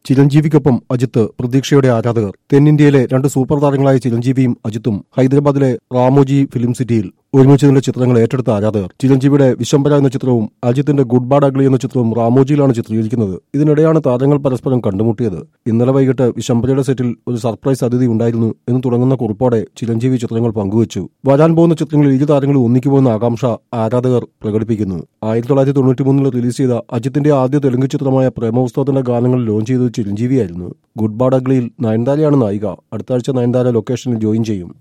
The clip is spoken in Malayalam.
ചിരഞ്ജീവിക്കൊപ്പം അജിത്ത് പ്രതീക്ഷയുടെ ആരാധകർ തെന്നിന്ത്യയിലെ രണ്ട് സൂപ്പർ താരങ്ങളായ ചിരഞ്ജീവിയും അജിത്തും ഹൈദരാബാദിലെ റാമോജി ഫിലിം സിറ്റിയിൽ ഒരുമിച്ചതിന്റെ ചിത്രങ്ങൾ ഏറ്റെടുത്ത ആരാധകർ ചിരഞ്ജീവിയുടെ വിശംബര എന്ന ചിത്രവും അജിത്തിന്റെ ഗുഡ് ബാഡ് അഗ്ലി എന്ന ചിത്രവും റാമോജിയിലാണ് ചിത്രീകരിക്കുന്നത് ഇതിനിടെയാണ് താരങ്ങൾ പരസ്പരം കണ്ടുമുട്ടിയത് ഇന്നലെ വൈകിട്ട് വിശംബരയുടെ സെറ്റിൽ ഒരു സർപ്രൈസ് അതിഥി ഉണ്ടായിരുന്നു എന്ന് തുടങ്ങുന്ന കുറിപ്പോടെ ചിരഞ്ജീവി ചിത്രങ്ങൾ പങ്കുവച്ചു വരാൻ പോകുന്ന ചിത്രങ്ങളിൽ ഇരു താരങ്ങളും ഒന്നിക്കുപോകുന്ന ആകാംക്ഷ ആരാധകർ പ്രകടിപ്പിക്കുന്നു ആയിരത്തി തൊള്ളായിരത്തി തൊണ്ണൂറ്റി മൂന്നിൽ റിലീസ് ചെയ്ത അജിത്തിന്റെ ആദ്യ തെലുങ്ക് ചിത്രമായ പ്രേമോത്സവത്തിന്റെ ഗാനങ്ങൾ ലോഞ്ച് ചെയ്തത് ചിരഞ്ജീവിയായിരുന്നു ഗുഡ് ബാഡ് അഗ്ലിയിൽ നയൻതാരയാണ് നായിക അടുത്ത ആഴ്ച നയൻതാര ലൊക്കേഷനിൽ ജോയിൻ ചെയ്യും